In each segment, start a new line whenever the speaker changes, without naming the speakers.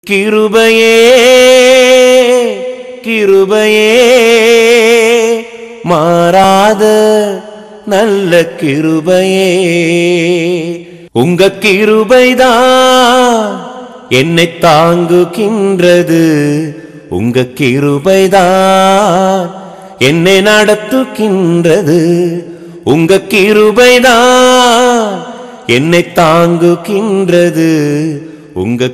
கிருபையே கிருபையே மாறாத நல்ல கிருபையே உங்க கிருபைதான் என்னை தாங்குகின்றது உங்க கிருபைதான் என்னை நடத்துகின்றது உங்க கிருபைதான் என்னை தாங்குகின்றது உங்க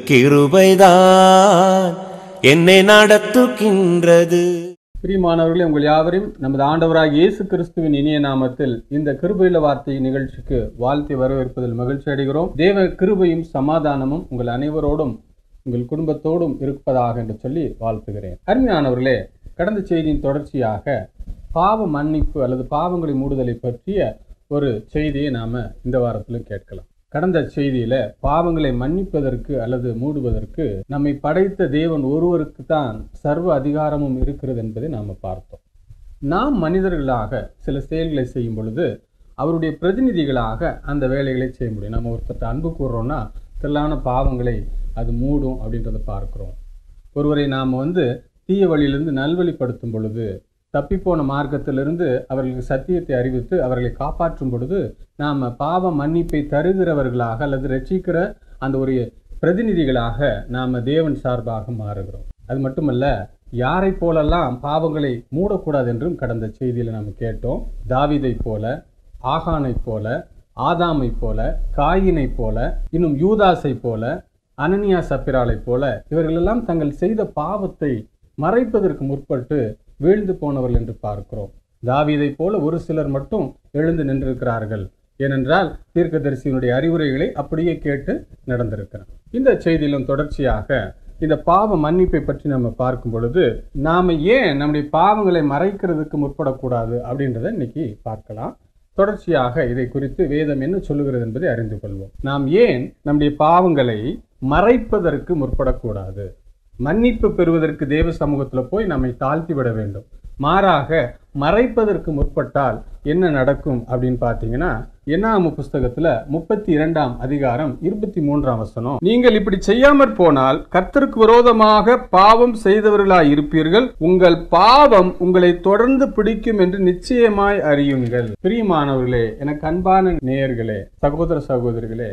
கிருபைதான் என்னை நடத்துகின்றது
பிரியமானவர்களே உங்கள் யாவரையும் நமது ஆண்டவராக இயேசு கிறிஸ்துவின் இனிய நாமத்தில் இந்த கிருபையில வார்த்தை நிகழ்ச்சிக்கு வாழ்த்தி வரவேற்பதில் மகிழ்ச்சி அடைகிறோம் தேவ கிருபையும் சமாதானமும் உங்கள் அனைவரோடும் உங்கள் குடும்பத்தோடும் இருப்பதாக என்று சொல்லி வாழ்த்துகிறேன் அருமையானவர்களே கடந்த செய்தியின் தொடர்ச்சியாக பாவ மன்னிப்பு அல்லது பாவங்களை மூடுதலை பற்றிய ஒரு செய்தியை நாம இந்த வாரத்திலும் கேட்கலாம் கடந்த செய்தியில பாவங்களை மன்னிப்பதற்கு அல்லது மூடுவதற்கு நம்மை படைத்த தேவன் ஒருவருக்கு தான் சர்வ அதிகாரமும் இருக்கிறது என்பதை நாம பார்த்தோம் நாம் மனிதர்களாக சில செயல்களை செய்யும் பொழுது அவருடைய பிரதிநிதிகளாக அந்த வேலைகளை செய்ய முடியும் நம்ம ஒருத்தர் அன்பு கூறுறோம்னா திரளான பாவங்களை அது மூடும் அப்படின்றத பார்க்கிறோம் ஒருவரை நாம் வந்து தீய வழியிலிருந்து நல்வழிப்படுத்தும் பொழுது தப்பிப்போன மார்க்கத்திலிருந்து அவர்களுக்கு சத்தியத்தை அறிவித்து அவர்களை காப்பாற்றும் பொழுது நாம் பாவ மன்னிப்பை தருகிறவர்களாக அல்லது ரட்சிக்கிற அந்த ஒரு பிரதிநிதிகளாக நாம் தேவன் சார்பாக மாறுகிறோம் அது மட்டுமல்ல யாரை போலெல்லாம் பாவங்களை மூடக்கூடாது என்றும் கடந்த செய்தியில் நாம் கேட்டோம் தாவிதை போல ஆகானை போல ஆதாமை போல காயினை போல இன்னும் யூதாஸை போல அனனியா சப்பிராலை போல இவர்களெல்லாம் தங்கள் செய்த பாவத்தை மறைப்பதற்கு முற்பட்டு வீழ்ந்து போனவர்கள் என்று பார்க்கிறோம் தாவீதை போல ஒரு சிலர் மட்டும் எழுந்து நின்றிருக்கிறார்கள் ஏனென்றால் தீர்க்கதரிசியினுடைய அறிவுரைகளை அப்படியே கேட்டு நடந்திருக்கிறார் இந்த செய்தியிலும் தொடர்ச்சியாக இந்த பாவ மன்னிப்பை பற்றி நம்ம பார்க்கும் பொழுது நாம ஏன் நம்முடைய பாவங்களை மறைக்கிறதுக்கு முற்படக்கூடாது அப்படின்றத இன்னைக்கு பார்க்கலாம் தொடர்ச்சியாக இதை குறித்து வேதம் என்ன சொல்லுகிறது என்பதை அறிந்து கொள்வோம் நாம் ஏன் நம்முடைய பாவங்களை மறைப்பதற்கு முற்படக்கூடாது மன்னிப்பு பெறுவதற்கு தேவ சமூகத்தில் போய் நம்மை தாழ்த்தி விட வேண்டும் மாறாக மறைப்பதற்கு முற்பட்டால் என்ன நடக்கும் அப்படின்னு பார்த்தீங்கன்னா என்னாம புஸ்தகத்துல முப்பத்தி இரண்டாம் அதிகாரம் இருபத்தி மூன்றாம் வசனம் நீங்கள் இப்படி செய்யாமற் போனால் கர்த்தருக்கு விரோதமாக பாவம் செய்தவர்களாய் இருப்பீர்கள் உங்கள் பாவம் உங்களை தொடர்ந்து பிடிக்கும் என்று நிச்சயமாய் அறியுங்கள் பிரியமானவர்களே எனக்கு அன்பான நேயர்களே சகோதர சகோதரிகளே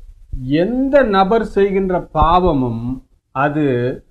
எந்த நபர் செய்கின்ற பாவமும் அது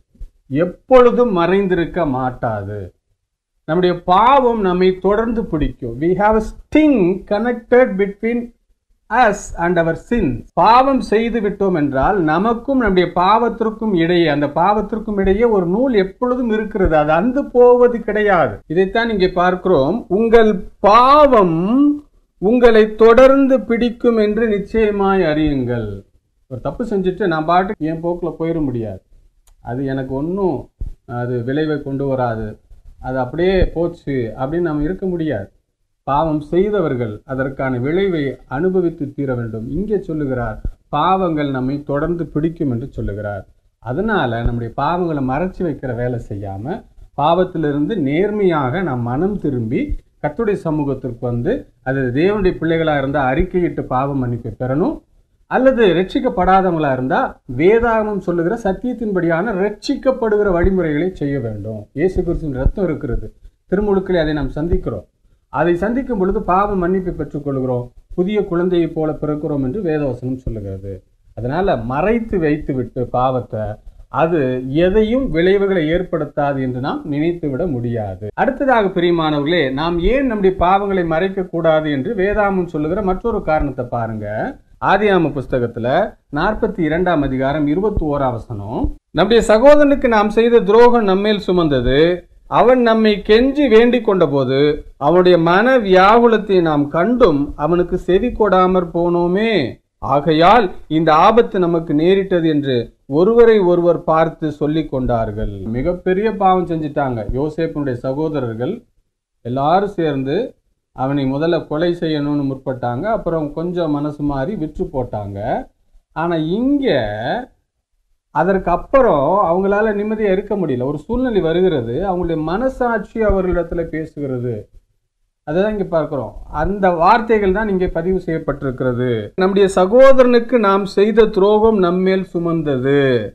எப்பொழுதும் மறைந்திருக்க மாட்டாது நம்முடைய பாவம் நம்மை தொடர்ந்து பிடிக்கும் we have sting connected between us and our sin பாவம் செய்து விட்டோம் என்றால் நமக்கும் நம்முடைய பாவத்திற்கும் இடையே அந்த பாவத்திற்கும் இடையே ஒரு நூல் எப்பொழுதும் இருக்கிறது அது அந்து போவது கிடையாது இதைத்தான் இங்கே பார்க்கிறோம் உங்கள் பாவம் உங்களை தொடர்ந்து பிடிக்கும் என்று நிச்சயமாய் அறியுங்கள் ஒரு தப்பு செஞ்சுட்டு நான் பாட்டுக்கு என் போக்கில் போயிட முடியாது அது எனக்கு ஒன்றும் அது விளைவை கொண்டு வராது அது அப்படியே போச்சு அப்படின்னு நம்ம இருக்க முடியாது பாவம் செய்தவர்கள் அதற்கான விளைவை அனுபவித்து தீர வேண்டும் இங்கே சொல்லுகிறார் பாவங்கள் நம்மை தொடர்ந்து பிடிக்கும் என்று சொல்லுகிறார் அதனால நம்முடைய பாவங்களை மறைச்சு வைக்கிற வேலை செய்யாம பாவத்திலிருந்து நேர்மையாக நாம் மனம் திரும்பி கத்துடைய சமூகத்திற்கு வந்து அது தேவனுடைய பிள்ளைகளாக இருந்தால் அறிக்கையிட்டு பாவ மன்னிப்பை பெறணும் அல்லது ரட்சிக்கப்படாதவங்களா இருந்தா வேதாகமம் சொல்லுகிற சத்தியத்தின்படியான ரட்சிக்கப்படுகிற வழிமுறைகளை செய்ய வேண்டும் இயேசு கிறிஸ்துவின் ரத்தம் இருக்கிறது திருமுழுக்கிலே அதை நாம் சந்திக்கிறோம் அதை சந்திக்கும் பொழுது பாவ மன்னிப்பை பெற்றுக்கொள்கிறோம் புதிய குழந்தையை போல பிறக்கிறோம் என்று வேதவசனம் சொல்லுகிறது அதனால மறைத்து வைத்து விட்டு பாவத்தை அது எதையும் விளைவுகளை ஏற்படுத்தாது என்று நாம் நினைத்து விட முடியாது அடுத்ததாக பிரியமானவர்களே நாம் ஏன் நம்முடைய பாவங்களை மறைக்க கூடாது என்று வேதாமம் சொல்லுகிற மற்றொரு காரணத்தை பாருங்க ஆதியாம புஸ்தகத்துல நாற்பத்தி இரண்டாம் அதிகாரம் இருபத்தி ஓராம் வசனம் நம்முடைய சகோதரனுக்கு நாம் செய்த துரோகம் நம்மேல் சுமந்தது அவன் நம்மை கெஞ்சி வேண்டிக் கொண்டபோது அவனுடைய மன வியாகுலத்தை நாம் கண்டும் அவனுக்கு செவி கொடாமற் போனோமே ஆகையால் இந்த ஆபத்து நமக்கு நேரிட்டது என்று ஒருவரை ஒருவர் பார்த்து சொல்லிக் கொண்டார்கள் மிகப்பெரிய பாவம் செஞ்சிட்டாங்க யோசேப்பனுடைய சகோதரர்கள் எல்லாரும் சேர்ந்து அவனை முதல்ல கொலை செய்யணும்னு முற்பட்டாங்க அப்புறம் கொஞ்சம் மனசு மாறி விற்று போட்டாங்க ஆனால் இங்கே அதற்கு அப்புறம் அவங்களால நிம்மதியாக இருக்க முடியல ஒரு சூழ்நிலை வருகிறது அவங்களுடைய மனசாட்சி அவர்களிடத்துல பேசுகிறது அதுதான் இங்கே பார்க்கிறோம் அந்த வார்த்தைகள் தான் இங்கே பதிவு செய்யப்பட்டிருக்கிறது நம்முடைய சகோதரனுக்கு நாம் செய்த துரோகம் நம்மேல் சுமந்தது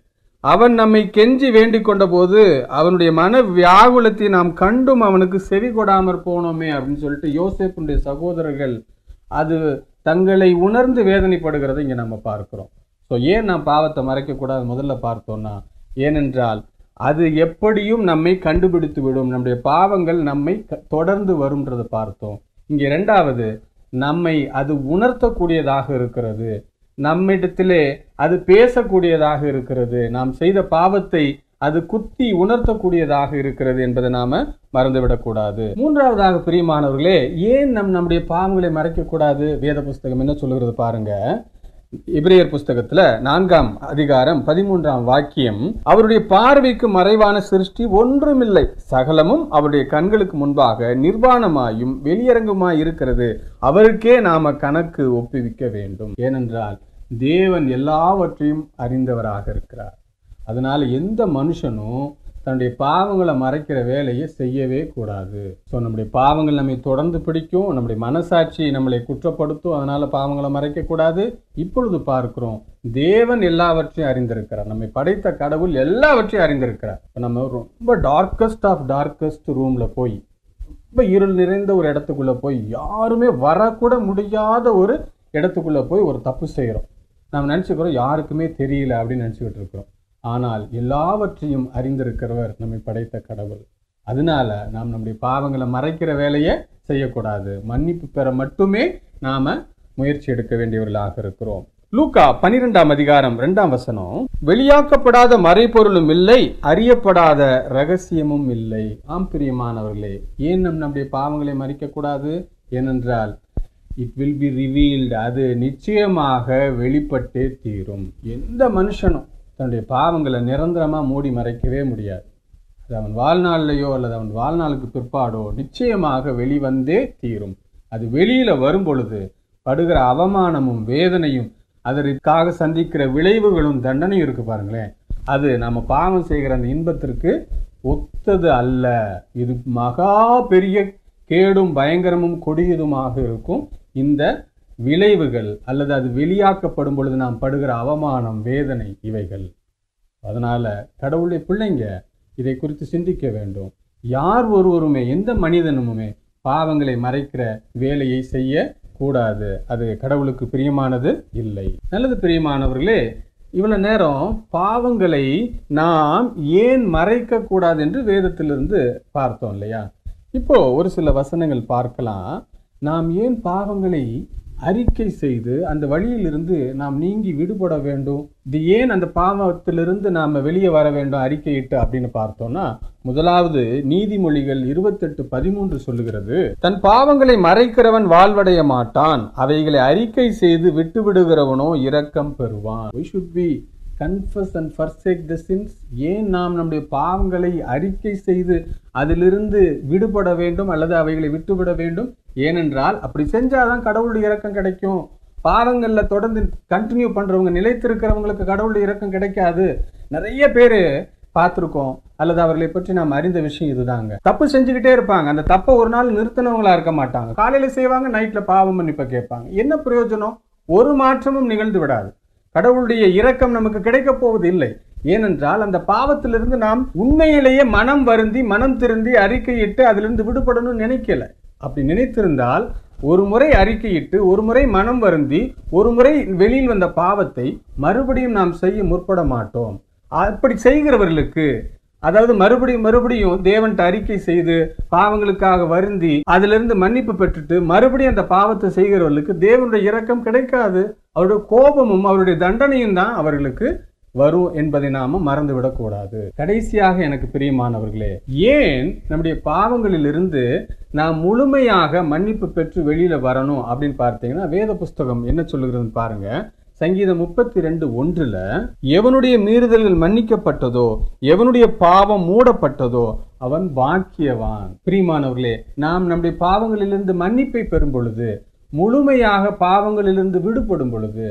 அவன் நம்மை கெஞ்சி வேண்டிக் கொண்டபோது அவனுடைய மன வியாகுலத்தை நாம் கண்டும் அவனுக்கு செவி கொடாமற் போனோமே அப்படின்னு சொல்லிட்டு யோசேப்புடைய சகோதரர்கள் அது தங்களை உணர்ந்து வேதனைப்படுகிறதை இங்க நம்ம பார்க்கிறோம் ஸோ ஏன் நாம் பாவத்தை மறைக்கக்கூடாது முதல்ல பார்த்தோம்னா ஏனென்றால் அது எப்படியும் நம்மை கண்டுபிடித்து விடும் நம்முடைய பாவங்கள் நம்மை க- தொடர்ந்து வரும்ன்றதை பார்த்தோம் இங்கே இரண்டாவது நம்மை அது உணர்த்தக்கூடியதாக இருக்கிறது நம்மிடத்திலே அது பேசக்கூடியதாக இருக்கிறது நாம் செய்த பாவத்தை அது குத்தி உணர்த்தக்கூடியதாக இருக்கிறது என்பதை நாம மறந்துவிடக்கூடாது மூன்றாவதாக பிரியமானவர்களே ஏன் நம் நம்முடைய பாவங்களை மறைக்கக்கூடாது வேத புஸ்தகம் என்ன சொல்லுகிறது பாருங்க எபிரேயர் புஸ்தகத்துல நான்காம் அதிகாரம் பதிமூன்றாம் வாக்கியம் அவருடைய பார்வைக்கு மறைவான சிருஷ்டி ஒன்றுமில்லை சகலமும் அவருடைய கண்களுக்கு முன்பாக நிர்வாணமாயும் வெளியரங்குமாய் இருக்கிறது அவருக்கே நாம கணக்கு ஒப்புவிக்க வேண்டும் ஏனென்றால் தேவன் எல்லாவற்றையும் அறிந்தவராக இருக்கிறார் அதனால எந்த மனுஷனும் தன்னுடைய பாவங்களை மறைக்கிற வேலையை செய்யவே கூடாது ஸோ நம்முடைய பாவங்கள் நம்மை தொடர்ந்து பிடிக்கும் நம்முடைய மனசாட்சி நம்மளை குற்றப்படுத்தும் அதனால பாவங்களை மறைக்கக்கூடாது இப்பொழுது பார்க்கிறோம் தேவன் எல்லாவற்றையும் அறிந்திருக்கிறார் நம்மை படைத்த கடவுள் எல்லாவற்றையும் அறிந்திருக்கிறார் இப்ப நம்ம ரொம்ப டார்க்கஸ்ட் ஆஃப் டார்க்கஸ்ட் ரூம்ல போய் ரொம்ப இருள் நிறைந்த ஒரு இடத்துக்குள்ள போய் யாருமே வரக்கூட முடியாத ஒரு இடத்துக்குள்ள போய் ஒரு தப்பு செய்கிறோம் நாம் நினச்சிக்கிறோம் யாருக்குமே தெரியல அப்படின்னு நினச்சிக்கிட்டு இருக்கிறோம் ஆனால் எல்லாவற்றையும் அறிந்திருக்கிறவர் நம்மை படைத்த கடவுள் அதனால நாம் நம்முடைய பாவங்களை மறைக்கிற வேலையை செய்யக்கூடாது மன்னிப்பு பெற மட்டுமே நாம முயற்சி எடுக்க வேண்டியவர்களாக இருக்கிறோம் லூக்கா பனிரெண்டாம் அதிகாரம் இரண்டாம் வசனம் வெளியாக்கப்படாத மறைபொருளும் இல்லை அறியப்படாத ரகசியமும் இல்லை ஆம் பிரியமானவர்களே ஏன் நம் நம்முடைய பாவங்களை மறைக்க கூடாது ஏனென்றால் இட் வில் பி ரிவீல்டு அது நிச்சயமாக வெளிப்பட்டே தீரும் எந்த மனுஷனும் தன்னுடைய பாவங்களை நிரந்தரமா மூடி மறைக்கவே முடியாது அது அவன் வாழ்நாள்லையோ அல்லது அவன் வாழ்நாளுக்கு பிற்பாடோ நிச்சயமாக வெளிவந்தே தீரும் அது வெளியில வரும் பொழுது படுகிற அவமானமும் வேதனையும் அதற்காக சந்திக்கிற விளைவுகளும் தண்டனையும் இருக்கு பாருங்களேன் அது நம்ம பாவம் செய்கிற அந்த இன்பத்திற்கு ஒத்தது அல்ல இது மகா பெரிய கேடும் பயங்கரமும் கொடியதுமாக இருக்கும் இந்த விளைவுகள் அல்லது அது வெளியாக்கப்படும் பொழுது நாம் படுகிற அவமானம் வேதனை இவைகள் அதனால கடவுளுடைய பிள்ளைங்க இதை குறித்து சிந்திக்க வேண்டும் யார் ஒருவருமே எந்த மனிதனுமே பாவங்களை மறைக்கிற வேலையை செய்ய கூடாது அது கடவுளுக்கு பிரியமானது இல்லை நல்லது பிரியமானவர்களே இவ்வளவு நேரம் பாவங்களை நாம் ஏன் மறைக்க கூடாது என்று வேதத்திலிருந்து பார்த்தோம் இல்லையா இப்போ ஒரு சில வசனங்கள் பார்க்கலாம் நாம் ஏன் பாவங்களை அறிக்கை செய்து அந்த வழியிலிருந்து நாம் நீங்கி விடுபட வேண்டும் இது ஏன் அந்த பாவத்திலிருந்து நாம் வெளியே வர வேண்டும் அறிக்கையிட்டு அப்படின்னு பார்த்தோம்னா முதலாவது நீதிமொழிகள் இருபத்தெட்டு பதிமூன்று சொல்லுகிறது தன் பாவங்களை மறைக்கிறவன் வாழ்வடைய மாட்டான் அவைகளை அறிக்கை செய்து விட்டு விடுகிறவனோ இரக்கம் பெறுவான் we should be confess and forsake the sins ஏன் நாம் நம்முடைய பாவங்களை அறிக்கை செய்து அதிலிருந்து விடுபட வேண்டும் அல்லது அவைகளை விட்டுவிட வேண்டும் ஏனென்றால் அப்படி செஞ்சாதான் கடவுளுடைய இரக்கம் கிடைக்கும் பாவங்கள்ல தொடர்ந்து கண்டினியூ பண்றவங்க நிலைத்திருக்கிறவங்களுக்கு கடவுளுடைய இரக்கம் கிடைக்காது நிறைய பேர் பார்த்துருக்கோம் அல்லது அவர்களை பற்றி நாம் அறிந்த விஷயம் இதுதாங்க தப்பு செஞ்சுக்கிட்டே இருப்பாங்க அந்த தப்பை ஒரு நாள் நிறுத்தினவங்களா இருக்க மாட்டாங்க காலையில செய்வாங்க நைட்ல பாவம் மன்னிப்பை கேட்பாங்க என்ன பிரயோஜனம் ஒரு மாற்றமும் நிகழ்ந்து விடாது கடவுளுடைய இரக்கம் நமக்கு கிடைக்க போவது இல்லை ஏனென்றால் அந்த பாவத்திலிருந்து நாம் உண்மையிலேயே மனம் வருந்தி மனம் திருந்தி அறிக்கையிட்டு அதிலிருந்து விடுபடணும்னு நினைக்கல அப்படி நினைத்திருந்தால் ஒரு முறை அறிக்கையிட்டு ஒரு முறை மனம் வருந்தி ஒரு முறை வெளியில் வந்த பாவத்தை மறுபடியும் நாம் செய்ய முற்பட மாட்டோம் அப்படி செய்கிறவர்களுக்கு அதாவது மறுபடியும் மறுபடியும் தேவன்ட்ட அறிக்கை செய்து பாவங்களுக்காக வருந்தி அதிலிருந்து மன்னிப்பு பெற்றுட்டு மறுபடியும் அந்த பாவத்தை செய்கிறவர்களுக்கு தேவனுடைய இரக்கம் கிடைக்காது அவருடைய கோபமும் அவருடைய தண்டனையும் தான் அவர்களுக்கு வரும் என்பதை நாம மறந்து விடக்கூடாது கடைசியாக எனக்கு பிரியமானவர்களே ஏன் நம்முடைய பாவங்களிலிருந்து நாம் முழுமையாக மன்னிப்பு பெற்று வெளியில வரணும் அப்படின்னு பார்த்தீங்கன்னா வேத புஸ்தகம் என்ன சொல்லுகிறதுன்னு பாருங்க சங்கீதம் முப்பத்தி ரெண்டு ஒன்றுல எவனுடைய மீறுதல்கள் மன்னிக்கப்பட்டதோ எவனுடைய பாவம் மூடப்பட்டதோ அவன் பாக்கியவான் பிரியமானவர்களே நாம் நம்முடைய பாவங்களிலிருந்து மன்னிப்பை பெறும் பொழுது முழுமையாக பாவங்களிலிருந்து விடுபடும் பொழுது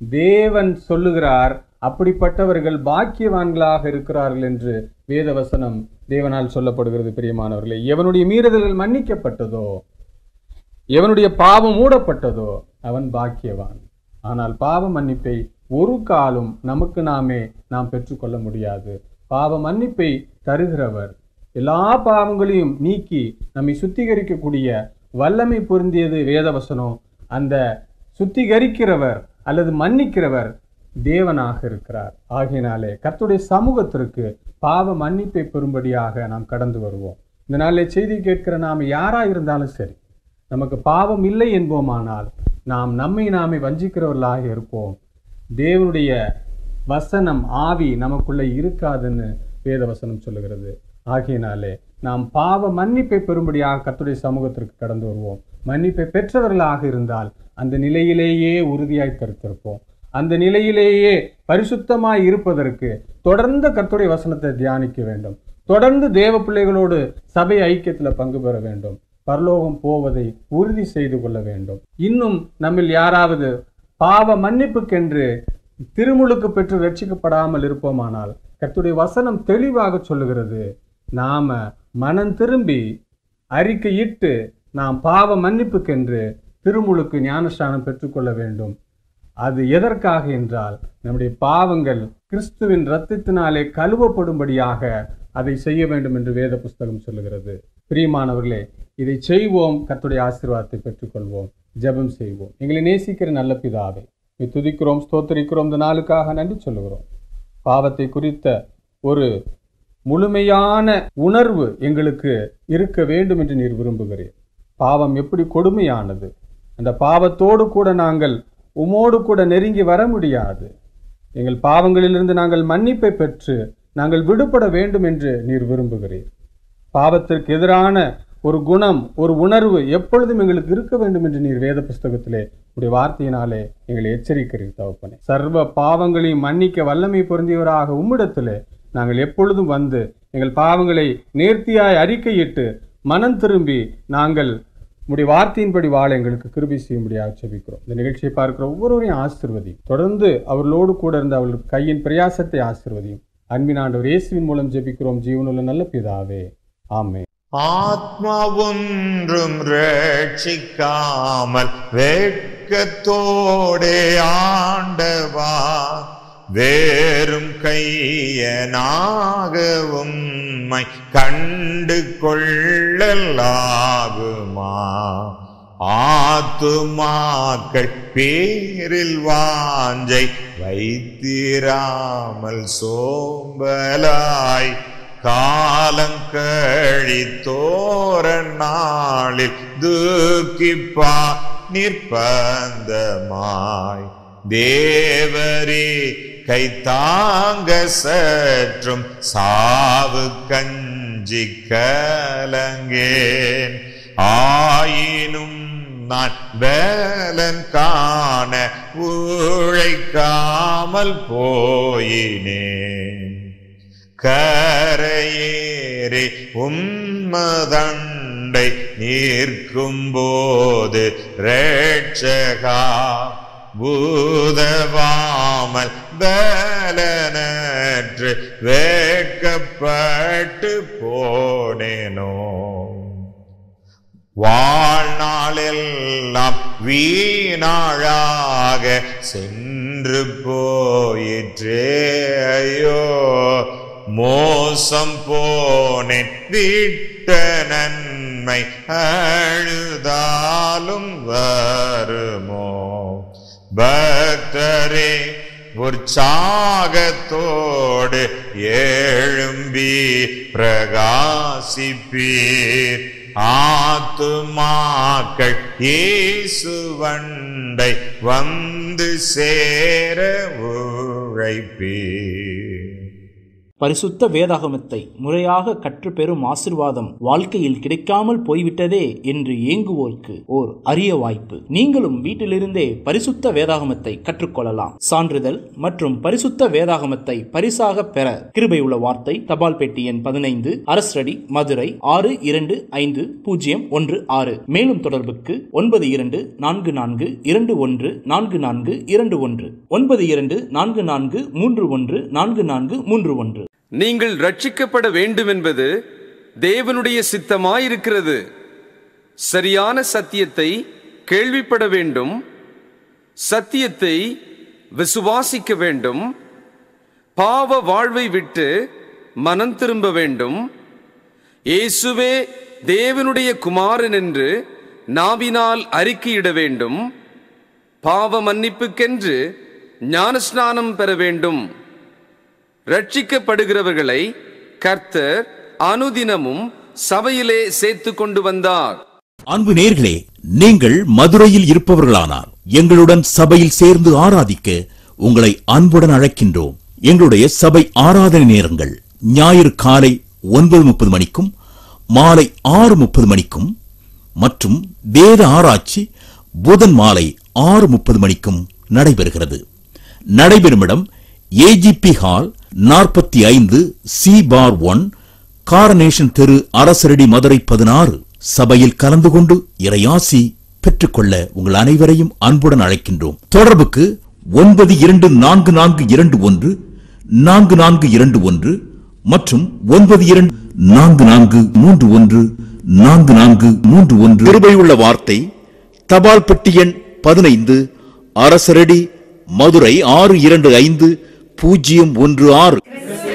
தேவன் சொல்லுகிறார் அப்படிப்பட்டவர்கள் பாக்கியவான்களாக இருக்கிறார்கள் என்று வேதவசனம் தேவனால் சொல்லப்படுகிறது பிரியமானவர்களே எவனுடைய மீறுதல்கள் மன்னிக்கப்பட்டதோ எவனுடைய பாவம் மூடப்பட்டதோ அவன் பாக்கியவான் ஆனால் பாவ மன்னிப்பை ஒரு காலும் நமக்கு நாமே நாம் பெற்றுக்கொள்ள முடியாது பாவ மன்னிப்பை தருகிறவர் எல்லா பாவங்களையும் நீக்கி நம்மை சுத்திகரிக்கக்கூடிய வல்லமை பொருந்தியது வேதவசனம் அந்த சுத்திகரிக்கிறவர் அல்லது மன்னிக்கிறவர் தேவனாக இருக்கிறார் ஆகையினாலே கர்த்தருடைய சமூகத்திற்கு பாவ மன்னிப்பை பெறும்படியாக நாம் கடந்து வருவோம் இந்த நாளில் செய்தி கேட்கிற நாம் யாரா இருந்தாலும் சரி நமக்கு பாவம் இல்லை என்போமானால் நாம் நம்மை நாமே வஞ்சிக்கிறவர்களாக இருப்போம் தேவனுடைய வசனம் ஆவி நமக்குள்ள இருக்காதுன்னு வேத வசனம் சொல்லுகிறது ஆகையினாலே நாம் பாவ மன்னிப்பை பெறும்படியாக கர்த்தருடைய சமூகத்திற்கு கடந்து வருவோம் மன்னிப்பை பெற்றவர்களாக இருந்தால் அந்த நிலையிலேயே உறுதியாய் கருத்திருப்போம் அந்த நிலையிலேயே பரிசுத்தமாய் இருப்பதற்கு தொடர்ந்து கர்த்தருடைய வசனத்தை தியானிக்க வேண்டும் தொடர்ந்து தேவ பிள்ளைகளோடு சபை ஐக்கியத்தில் பங்கு பெற வேண்டும் பரலோகம் போவதை உறுதி செய்து கொள்ள வேண்டும் இன்னும் நம்மில் யாராவது பாவ மன்னிப்புக்கென்று திருமுழுக்கு பெற்று ரட்சிக்கப்படாமல் இருப்போமானால் கர்த்தருடைய வசனம் தெளிவாக சொல்லுகிறது நாம மனம் திரும்பி அறிக்கையிட்டு நாம் பாவ மன்னிப்புக்கென்று திருமுழுக்கு ஞானஸ்தானம் பெற்றுக்கொள்ள வேண்டும் அது எதற்காக என்றால் நம்முடைய பாவங்கள் கிறிஸ்துவின் இரத்தத்தினாலே கழுவப்படும்படியாக அதை செய்ய வேண்டும் என்று வேத புஸ்தகம் சொல்லுகிறது பிரியமானவர்களே இதை செய்வோம் கர்த்தருடைய ஆசீர்வாதத்தை பெற்றுக்கொள்வோம் ஜெபம் செய்வோம் எங்களை நேசிக்கிற நல்ல பிதாவை நீ துதிக்கிறோம் ஸ்தோத்தரிக்கிறோம் இந்த நாளுக்காக நன்றி சொல்லுகிறோம் பாவத்தை குறித்த ஒரு முழுமையான உணர்வு எங்களுக்கு இருக்க வேண்டும் என்று நீர் விரும்புகிறீர் பாவம் எப்படி கொடுமையானது அந்த பாவத்தோடு கூட நாங்கள் உமோடு கூட நெருங்கி வர முடியாது எங்கள் பாவங்களிலிருந்து நாங்கள் மன்னிப்பை பெற்று நாங்கள் விடுபட வேண்டும் என்று நீர் விரும்புகிறீர் பாவத்திற்கு எதிரான ஒரு குணம் ஒரு உணர்வு எப்பொழுதும் எங்களுக்கு இருக்க வேண்டும் என்று நீர் வேத புஸ்தகத்திலே உடைய வார்த்தையினாலே எங்களை எச்சரிக்கிறீர் தகப்பனே சர்வ பாவங்களையும் மன்னிக்க வல்லமை பொருந்தியவராக உம்மிடத்திலே நாங்கள் எப்பொழுதும் வந்து எங்கள் பாவங்களை நேர்த்தியாய் அறிக்கையிட்டு மனம் திரும்பி நாங்கள் உடைய வார்த்தையின்படி வாழ எங்களுக்கு கிருபை செய்யும்படியாக செபிக்கிறோம் இந்த நிகழ்ச்சியை பார்க்கிற ஒவ்வொருவரையும் ஆசிர்வதி தொடர்ந்து அவர்களோடு கூட இருந்த அவர்கள் கையின் பிரயாசத்தை ஆசிர்வதியும் அன்பின் ஆண்டவர் இயேசுவின் மூலம் ஜெபிக்கிறோம் ஜீவனுள்ள நல்ல பிதாவே ஆமே
ஆத்மா ஒன்றும் ரட்சிக்காமல் வெட்கத்தோடே ஆண்டவா வேறும் கையனாக உம்மை கண்டு கொள்ளலாகுமா ஆத்துமாக்கள் பேரில் வாஞ்சை வைத்திராமல் சோம்பலாய் காலங்கழித்தோர நாளில் தூக்கிப்பா நிர்பந்தமாய் தேவரே கை தாங்க சற்றும் சாவு கஞ்சி கலங்கேன் ஆயினும் நான் வேலன் காண உழைக்காமல் போயினேன் கரையேறி உம்மதண்டை நிற்கும்போது ரட்சகா பூதவாமல் பலனற்று வேட்கப்பட்டு போனேனோ வாழ்நாளெல்லாம் வீணாழாக சென்று போயிற்றே ஐயோ மோசம் போனேன் விட்ட நன்மை அழுதாலும் வருமோ பக்தரே உற்சாகத்தோடு எழும்பி பிரகாசிப்பீர் ஆத்துமாக்கள் இயேசுவண்டை வந்து சேர உழைப்பீர்
பரிசுத்த வேதாகமத்தை முறையாக கற்றுப்பெறும் ஆசிர்வாதம் வாழ்க்கையில் கிடைக்காமல் போய்விட்டதே என்று ஏங்குவோருக்கு ஓர் அரிய வாய்ப்பு நீங்களும் வீட்டிலிருந்தே பரிசுத்த வேதாகமத்தை கற்றுக்கொள்ளலாம் சான்றிதழ் மற்றும் பரிசுத்த வேதாகமத்தை பரிசாக பெற கிருபை உள்ள வார்த்தை தபால் பெட்டி எண் பதினைந்து அரசடி மதுரை ஆறு இரண்டு ஐந்து பூஜ்ஜியம் ஒன்று ஆறு மேலும் தொடர்புக்கு ஒன்பது இரண்டு நான்கு நான்கு இரண்டு ஒன்று நான்கு நான்கு இரண்டு ஒன்று ஒன்பது இரண்டு நான்கு நான்கு மூன்று ஒன்று நான்கு நான்கு மூன்று ஒன்று
நீங்கள் ரட்சிக்கப்பட வேண்டும் என்பது தேவனுடைய சித்தமாயிருக்கிறது சரியான சத்தியத்தை கேள்விப்பட வேண்டும் சத்தியத்தை விசுவாசிக்க வேண்டும் பாவ வாழ்வை விட்டு மனம் திரும்ப வேண்டும் இயேசுவே தேவனுடைய குமாரன் என்று நாவினால் அறிக்கையிட வேண்டும் பாவ மன்னிப்புக்கென்று ஞானஸ்நானம் பெற வேண்டும் ரட்சிக்கப்படுகிறவர்களை கர்த்தர் அனுதினமும் சபையிலே சேர்த்து கொண்டு வந்தார்
அன்பு நேர்களே நீங்கள் மதுரையில் இருப்பவர்களானார் எங்களுடன் சபையில் சேர்ந்து ஆராதிக்க உங்களை அன்புடன் அழைக்கின்றோம் எங்களுடைய சபை ஆராதனை நேரங்கள் ஞாயிறு காலை ஒன்பது முப்பது மணிக்கும் மாலை ஆறு முப்பது மணிக்கும் மற்றும் வேத ஆராய்ச்சி புதன் மாலை ஆறு முப்பது மணிக்கும் நடைபெறுகிறது நடைபெறும் இடம் ஏஜிபி ஹால் நாற்பத்தி ஐந்து சி பார் ஒன் காரனேஷன் தெரு அரசரடி மதுரை பதினாறு சபையில் கலந்து கொண்டு இறையாசி பெற்றுக்கொள்ள உங்கள் அனைவரையும் அன்புடன் அழைக்கின்றோம் தொடர்புக்கு ஒன்பது இரண்டு நான்கு நான்கு இரண்டு ஒன்று நான்கு நான்கு இரண்டு ஒன்று மற்றும் ஒன்பது இரண்டு நான்கு நான்கு மூன்று ஒன்று நான்கு நான்கு மூன்று ஒன்று கிருபையுள்ள வார்த்தை தபால் பெட்டி எண் பதினைந்து அரசரடி மதுரை ஆறு இரண்டு ஐந்து பூஜ்ஜியம் ஒன்று ஆறு